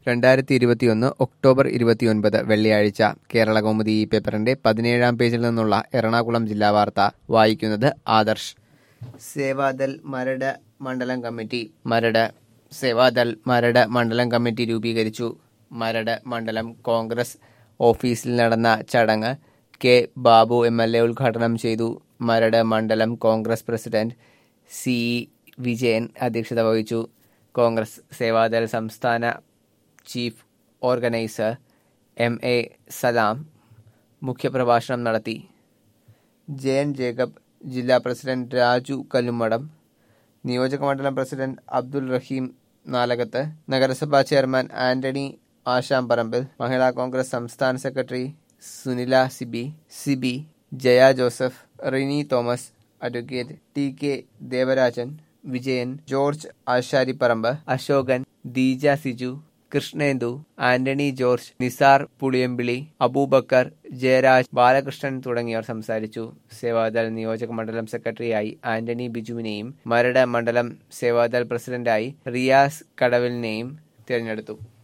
രണ്ടായിരത്തി ഇരുപത്തിയൊന്ന് ഒക്ടോബർ ഇരുപത്തിയൊൻപത് വെള്ളിയാഴ്ച കേരള കൗമുദി ഈ പേപ്പറിന്റെ പതിനേഴാം പേജിൽ നിന്നുള്ള എറണാകുളം ജില്ലാ വാർത്ത വായിക്കുന്നത് ആദർശ് സേവാദൽ മരട് മണ്ഡലം കമ്മിറ്റി മരട് സേവാദൽ മരട് മണ്ഡലം കമ്മിറ്റി രൂപീകരിച്ചു മരട് മണ്ഡലം കോൺഗ്രസ് ഓഫീസിൽ നടന്ന ചടങ്ങ് K Babu M L A ഉദ്ഘാടനം ചെയ്തു മരട് മണ്ഡലം കോൺഗ്രസ് പ്രസിഡന്റ് സി വിജയൻ അധ്യക്ഷത വഹിച്ചു കോൺഗ്രസ് സേവാദൽ സംസ്ഥാന chief organiser M A Salam മുഖ്യപ്രഭാഷണം നടത്തി ജയൻ ജേക്കബ് ജില്ലാ പ്രസിഡന്റ് രാജു കല്ലുമടം നിയോജകമണ്ഡലം പ്രസിഡന്റ് അബ്ദുൾ റഹീം നാലകത്ത് നഗരസഭാ ചെയർമാൻ ആന്റണി ആശാമ്പറമ്പിൽ മഹിളാ കോൺഗ്രസ് സംസ്ഥാന secretary Sunila Sibi Sibi Jaya Joseph Rini Thomas advocate T K Devarajan Vijayan George Asharipparambu Ashokan Deeja Siju Krishnendu Antony George Nisar Puliyambili Aboobacker Jayaraj Balakrishnan തുടങ്ങിയവർ സംസാരിച്ചു സേവാദൾ നിയോജക മണ്ഡലം സെക്രട്ടറിയായി ആന്റണി ബിജുവിനെയും മരട് മണ്ഡലം സേവാദൾ പ്രസിഡന്റായി റിയാസ് കടവിലിനെയും തിരഞ്ഞെടുത്തു